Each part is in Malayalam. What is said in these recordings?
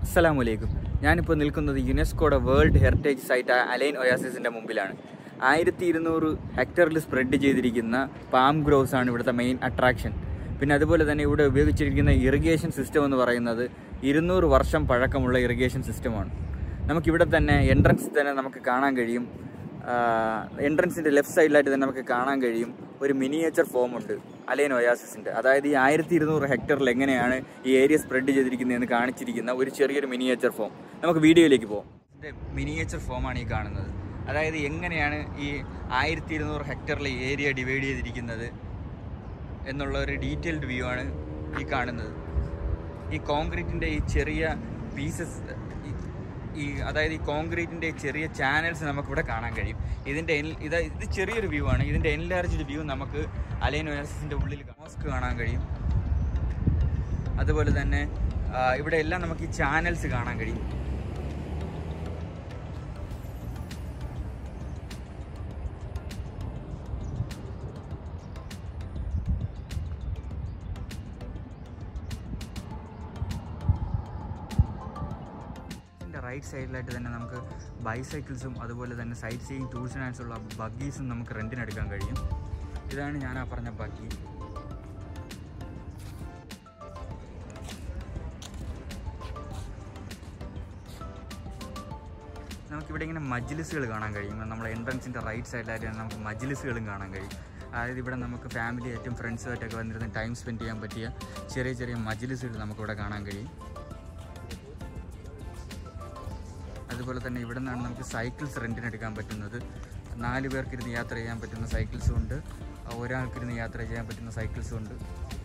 അസ്സലാമു അലൈക്കും ഞാനിപ്പോൾ നിൽക്കുന്നത് യുനെസ്കോയുടെ വേൾഡ് ഹെറിറ്റേജ് സൈറ്റ് അലൈൻ ഒയാസിസിൻ്റെ മുമ്പിലാണ് ആയിരത്തി ഇരുന്നൂറ് ഹെക്ടറിൽ സ്പ്രെഡ് ചെയ്തിരിക്കുന്ന പാം ഗ്രോവ്സ് ആണ് ഇവിടുത്തെ മെയിൻ അട്രാക്ഷൻ പിന്നെ അതുപോലെ തന്നെ ഇവിടെ ഉപയോഗിച്ചിരിക്കുന്ന ഇറിഗേഷൻ സിസ്റ്റം എന്ന് പറയുന്നത് ഇരുന്നൂറ് വർഷം പഴക്കമുള്ള ഇറിഗേഷൻ സിസ്റ്റമാണ് നമുക്കിവിടെ തന്നെ എൻട്രൻസ് തന്നെ നമുക്ക് കാണാൻ കഴിയും എൻട്രൻസിൻ്റെ ലെഫ്റ്റ് സൈഡിലായിട്ട് തന്നെ നമുക്ക് കാണാൻ കഴിയും ഒരു മിനിയേച്ചർ ഫോം ഉണ്ട് അലൈൻ ഒയാസിസിൻ്റെ അതായത് ഈ ആയിരത്തി ഇരുന്നൂറ് ഹെക്ടറിൽ എങ്ങനെയാണ് ഈ ഏരിയ സ്പ്രെഡ് ചെയ്തിരിക്കുന്നതെന്ന് കാണിച്ചിരിക്കുന്ന ഒരു ചെറിയൊരു മിനിയേച്ചർ ഫോം നമുക്ക് വീഡിയോയിലേക്ക് പോകാം ഇതിൻ്റെ മിനിയേച്ചർ ഫോമാണ് ഈ കാണുന്നത് അതായത് എങ്ങനെയാണ് ഈ ആയിരത്തി ഇരുന്നൂറ് ഹെക്ടറിലെ ഏരിയ ഡിവൈഡ് ചെയ്തിരിക്കുന്നത് എന്നുള്ള ഒരു ഡീറ്റെയിൽഡ് വ്യൂ ആണ് ഈ കാണുന്നത് ഈ കോൺക്രീറ്റിൻ്റെ ഈ ചെറിയ പീസസ് ഈ അതായത് ഈ കോൺക്രീറ്റിൻ്റെ ചെറിയ ചാനൽസ് നമുക്കിവിടെ കാണാൻ കഴിയും ഇതിൻ്റെ എൻ- ഇത് ഇത് ചെറിയൊരു വ്യൂ ആണ് ഇതിൻ്റെ എൻലാർജ്ഡ് വ്യൂ നമുക്ക് അലൈൻ ഒയാസിൻ്റെ ഉള്ളിൽ മോസ്ക് കാണാൻ കഴിയും അതുപോലെ തന്നെ ആ, ഇവിടെ എല്ലാം നമുക്ക് ഈ ചാനൽസ് കാണാൻ കഴിയും ഇതിൻ്റെ റൈറ്റ് സൈഡിലായിട്ട് തന്നെ നമുക്ക് ബൈസൈക്കിൾസും അതുപോലെ തന്നെ സൈറ്റ് സീയിങ് ടൂൾസ് ആൻഡ് ഉള്ള ബഗ്ഗീസും നമുക്ക് റെൻറ്റിന് എടുക്കാൻ കഴിയും ഇതാണ് ഞാൻ ആ പറഞ്ഞ ബഗ്ഗി നമുക്കിവിടെ ഇങ്ങനെ മജ്ലിസുകൾ കാണാൻ കഴിയും നമ്മുടെ എൻട്രൻസിൻ്റെ റൈറ്റ് സൈഡിലായിട്ട് തന്നെ നമുക്ക് മജ്ലിസുകളും കാണാൻ കഴിയും അതായത് ഇവിടെ നമുക്ക് ഫാമിലി ആയിട്ടും ഫ്രണ്ട്സുമായിട്ടൊക്കെ വന്നിരുന്ന് ടൈം സ്പെൻഡ് ചെയ്യാൻ പറ്റിയ ചെറിയ ചെറിയ മജ്ലിസുകൾ നമുക്കിവിടെ കാണാൻ കഴിയും അതുപോലെ തന്നെ ഇവിടെ നിന്നാണ് നമുക്ക് സൈക്കിൾസ് റെൻറ്റിന് എടുക്കാൻ പറ്റുന്നത് നാല് പേർക്കിരുന്ന് യാത്ര ചെയ്യാൻ പറ്റുന്ന സൈക്കിൾസും ഉണ്ട് ഒരാൾക്കിരുന്ന് യാത്ര ചെയ്യാൻ പറ്റുന്ന സൈക്കിൾസും ഉണ്ട്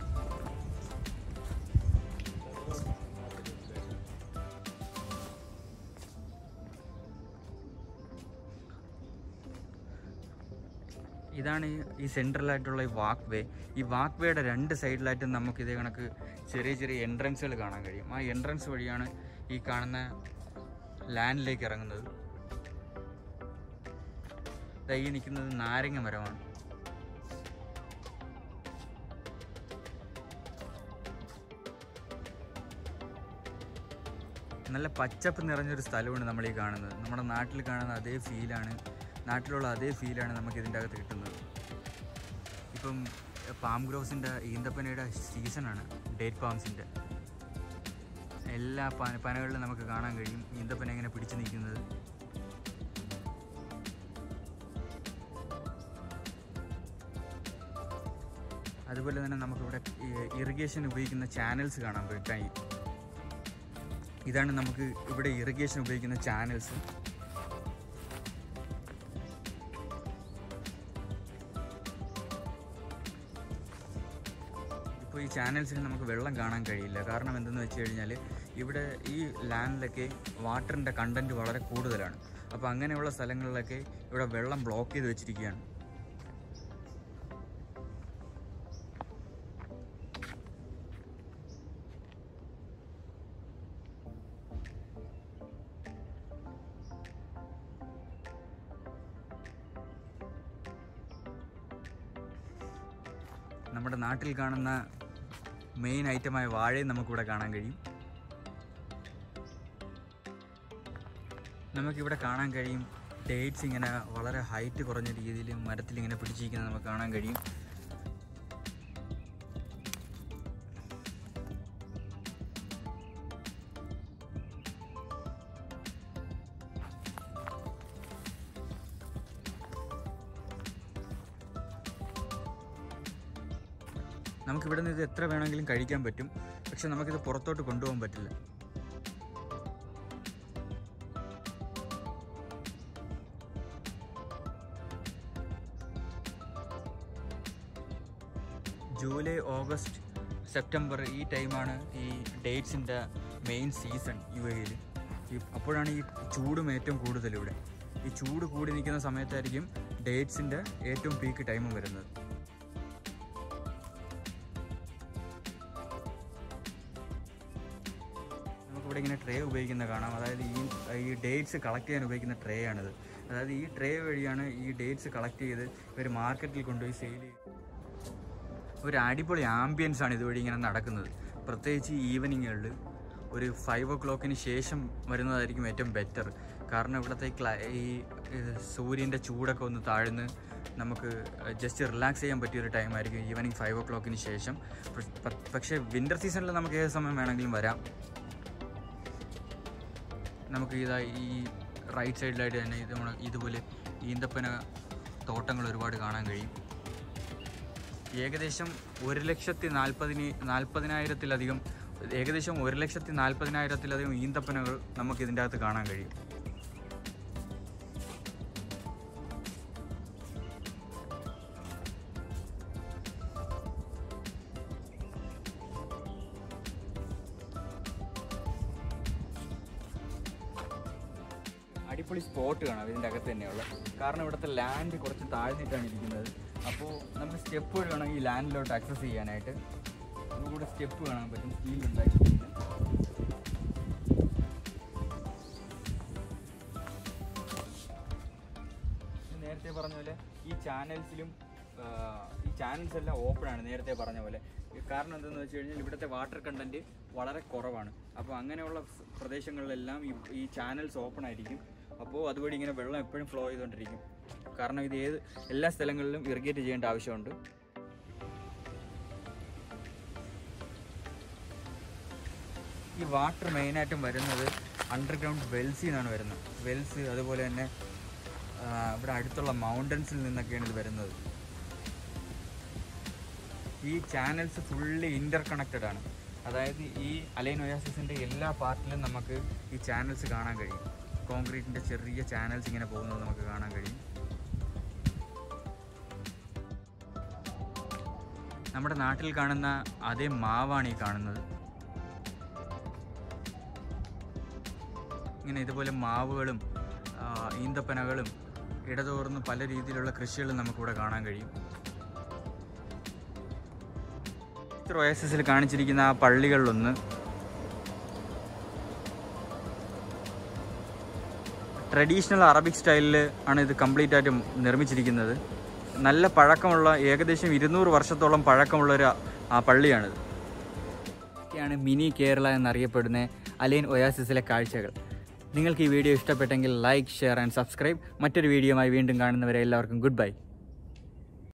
ഇതാണ് ഈ- ഈ സെൻട്രലായിട്ടുള്ള ഈ വാക്ക് വേ ഈ വാക്ക് വേയുടെ രണ്ട് സൈഡിലായിട്ടും നമുക്ക് ഇതേ കണക്ക് ചെറിയ ചെറിയ എൻട്രൻസുകൾ കാണാൻ കഴിയും ആ എൻട്രൻസ് വഴിയാണ് ഈ കാണുന്ന ലാൻഡിലേക്ക് ഇറങ്ങുന്നത് ദാ ഈ നിൽക്കുന്നത് നാരങ്ങ മരമാണ് നല്ല പച്ചപ്പ് നിറഞ്ഞൊരു സ്ഥലമാണ് നമ്മൾ ഈ കാണുന്നത് നമ്മുടെ നാട്ടിൽ കാണുന്ന അതേ ഫീലാണ് നാട്ടിലുള്ള അതേ ഫീലാണ് നമുക്ക് ഇതിൻ്റെ അകത്ത് കിട്ടുന്നത് ഇപ്പം പാം ഗ്രോവ്സിൻ്റെ ഈന്തപ്പനയുടെ സീസണാണ് ഡേറ്റ് പാംസിൻ്റെ എല്ലാ പന പനകളിലും നമുക്ക് കാണാൻ കഴിയും ഈന്തപ്പന ഇങ്ങനെ പിടിച്ചു നിൽക്കുന്നത് അതുപോലെ തന്നെ നമുക്കിവിടെ ഇറിഗേഷൻ ഉപയോഗിക്കുന്ന ചാനൽസ് കാണാൻ പറ്റും കഴിയും ഇതാണ് നമുക്ക് ഇവിടെ ഇറിഗേഷൻ ഉപയോഗിക്കുന്ന ചാനൽസ് ഇപ്പോൾ ഈ ചാനൽസിൽ നമുക്ക് വെള്ളം കാണാൻ കഴിയില്ല കാരണം എന്തെന്ന് വെച്ച് കഴിഞ്ഞാൽ ഇവിടെ ഈ ലാൻഡിലൊക്കെ വാട്ടറിൻ്റെ കണ്ടൻറ്റ് വളരെ കൂടുതലാണ് അപ്പോൾ അങ്ങനെയുള്ള സ്ഥലങ്ങളിലൊക്കെ ഇവിടെ വെള്ളം ബ്ലോക്ക് ചെയ്ത് വെച്ചിരിക്കുകയാണ് നമ്മുടെ നാട്ടിൽ കാണുന്ന മെയിൻ ഐറ്റമായ വാഴയും നമുക്കിവിടെ കാണാൻ കഴിയും നമുക്കിവിടെ കാണാൻ കഴിയും ഡേറ്റ്സ് ഇങ്ങനെ വളരെ ഹൈറ്റ് കുറഞ്ഞ രീതിയിൽ മരത്തിൽ ഇങ്ങനെ പിടിച്ചിരിക്കുന്നത് നമുക്ക് കാണാൻ കഴിയും നമുക്കിവിടെ നിന്ന് ഇത് എത്ര വേണമെങ്കിലും കഴിക്കാൻ പറ്റും പക്ഷെ നമുക്കിത് പുറത്തോട്ട് കൊണ്ടുപോകാൻ പറ്റില്ല ജൂലൈ ഓഗസ്റ്റ് സെപ്റ്റംബർ ഈ ടൈമാണ് ഈ ഡേറ്റ്സിൻ്റെ മെയിൻ സീസൺ യു എയിൽ ഈ അപ്പോഴാണ് ഈ ചൂടും ഏറ്റവും കൂടുതൽ ഇവിടെ ഈ ചൂട് കൂടി നിൽക്കുന്ന സമയത്തായിരിക്കും ഡേറ്റ്സിൻ്റെ ഏറ്റവും പീക്ക് ടൈമും വരുന്നത് നമുക്കിവിടെ ഇങ്ങനെ ട്രേ ഉപയോഗിക്കുന്ന കാണാം അതായത് ഈ ഈ ഡേറ്റ്സ് കളക്ട് ചെയ്യാൻ ഉപയോഗിക്കുന്ന ട്രേ ആണിത് അതായത് ഈ ട്രേ വഴിയാണ് ഈ ഡേറ്റ്സ് കളക്ട് ചെയ്ത് ഇവർ മാർക്കറ്റിൽ കൊണ്ടുപോയി സെയിൽ ചെയ്ത് ഒരു അടിപൊളി ആംബിയൻസ് ആണ് ഇതുവഴി ഇങ്ങനെ നടക്കുന്നത് പ്രത്യേകിച്ച് ഈവനിങ്ങുകളിൽ ഒരു ഫൈവ് ഓ ക്ലോക്കിന് ശേഷം വരുന്നതായിരിക്കും ഏറ്റവും ബെറ്റർ കാരണം ഇവിടുത്തെ ക്ലൈ ഈ ഏഹ്, സൂര്യൻ്റെ ചൂടൊക്കെ ഒന്ന് താഴ്ന്ന് നമുക്ക് ജസ്റ്റ് റിലാക്സ് ചെയ്യാൻ പറ്റിയൊരു ടൈമായിരിക്കും ഈവനിങ് ഫൈവ് ഓ ക്ലോക്കിന് ശേഷം പ- പ- പക്ഷേ വിൻ്റർ സീസണിൽ നമുക്ക് ഏത് സമയം വേണമെങ്കിലും വരാം നമുക്ക് ഇതാ ഈ റൈറ്റ് സൈഡിലായിട്ട് തന്നെ ഇത് നമ്മള് ഇതുപോലെ ഈന്തപ്പന തോട്ടങ്ങൾ ഒരുപാട് കാണാൻ കഴിയും ഏകദേശം ഒരു ലക്ഷത്തി നാൽപ്പതിന് നാൽപ്പതിനായിരത്തിലധികം ഏകദേശം ഒരു ലക്ഷത്തി നാൽപ്പതിനായിരത്തിലധികം ഈന്തപ്പനകൾ നമുക്ക് ഇതിൻ്റെ അകത്ത് കാണാൻ കഴിയും അടിപൊളി സ്പോട്ട് കാണാം ഇതിൻ്റെ അകത്ത് തന്നെയുള്ള കാരണം ഇവിടുത്തെ ലാൻഡ് കുറച്ച് താഴ്ന്നിട്ടാണ് ഇരിക്കുന്നത് അപ്പോൾ നമുക്ക് സ്റ്റെപ്പ് വഴി വേണം ഈ ലാൻഡിലോട്ട് ആക്സസ് ചെയ്യാനായിട്ട് നമുക്കിവിടെ സ്റ്റെപ്പ് കാണാൻ പറ്റും സ്റ്റീൽ ഉണ്ടാക്കിയിട്ടുണ്ട് ഇത് നേരത്തെ പറഞ്ഞ പോലെ ഈ ചാനൽസിലും ഈ ചാനൽസ് എല്ലാം ഓപ്പൺ ആണ് നേരത്തെ പറഞ്ഞ പോലെ ഈ കാരണം എന്തെന്ന് വെച്ച് കഴിഞ്ഞാൽ ഇവിടുത്തെ വാട്ടർ കണ്ടന്റ് വളരെ കുറവാണ് അപ്പോൾ അങ്ങനെയുള്ള സ് പ്രദേശങ്ങളിലെല്ലാം ഈ ഈ ചാനൽസ് ഓപ്പൺ ആയിരിക്കും അപ്പോൾ അതുവഴി ഇങ്ങനെ വെള്ളം എപ്പോഴും ഫ്ലോ ചെയ്തുകൊണ്ടിരിക്കും കാരണം ഇത് ഏത് എല്ലാ സ്ഥലങ്ങളിലും ഇറിഗേറ്റ് ചെയ്യേണ്ട ആവശ്യമുണ്ട് ഈ വാട്ടർ മെയിനായിട്ടും വരുന്നത് അണ്ടർഗ്രൗണ്ട് വെൽസിൽ നിന്നാണ് വരുന്നത് വെൽസ് അതുപോലെ തന്നെ ആ, ഇവിടെ അടുത്തുള്ള മൗണ്ടൻസിൽ നിന്നൊക്കെയാണ് ഇത് വരുന്നത് ഈ ചാനൽസ് ഫുള്ളി ഇൻ്റർ കണക്റ്റഡ് ആണ് അതായത് ഈ അലൈൻ ഒയാസിസിൻ്റെ എല്ലാ പാർട്ടിലും നമുക്ക് ഈ ചാനൽസ് കാണാൻ കഴിയും കോൺക്രീറ്റിൻ്റെ ചെറിയ ചാനൽസ് ഇങ്ങനെ പോകുന്നത് നമുക്ക് കാണാൻ കഴിയും നമ്മുടെ നാട്ടിൽ കാണുന്ന അതേ മാവാണ് ഈ കാണുന്നത് ഇങ്ങനെ ഇതുപോലെ മാവുകളും ആ, ഈന്തപ്പനകളും ഇടതോർന്ന് പല രീതിയിലുള്ള കൃഷികളും നമുക്കിവിടെ കാണാൻ കഴിയും ഒയാസിസിൽ കാണിച്ചിരിക്കുന്ന ആ പള്ളികളിലൊന്ന് ട്രഡീഷണൽ അറബിക് സ്റ്റൈലിൽ ആണ് ഇത് കംപ്ലീറ്റ് ആയിട്ട് നിർമ്മിച്ചിരിക്കുന്നത് നല്ല പഴക്കമുള്ള ഏകദേശം ഇരുന്നൂറ് വർഷത്തോളം പഴക്കമുള്ള ഒരു ആ പള്ളിയാണിത് ഇതൊക്കെയാണ് മിനി കേരള എന്നറിയപ്പെടുന്ന അലൈൻ ഒയാസിസിലെ കാഴ്ചകൾ നിങ്ങൾക്ക് ഈ വീഡിയോ ഇഷ്ടപ്പെട്ടെങ്കിൽ ലൈക്ക് ഷെയർ ആൻഡ് സബ്സ്ക്രൈബ് മറ്റൊരു വീഡിയോയുമായി വീണ്ടും കാണുന്നവരെ എല്ലാവർക്കും ഗുഡ് ബൈ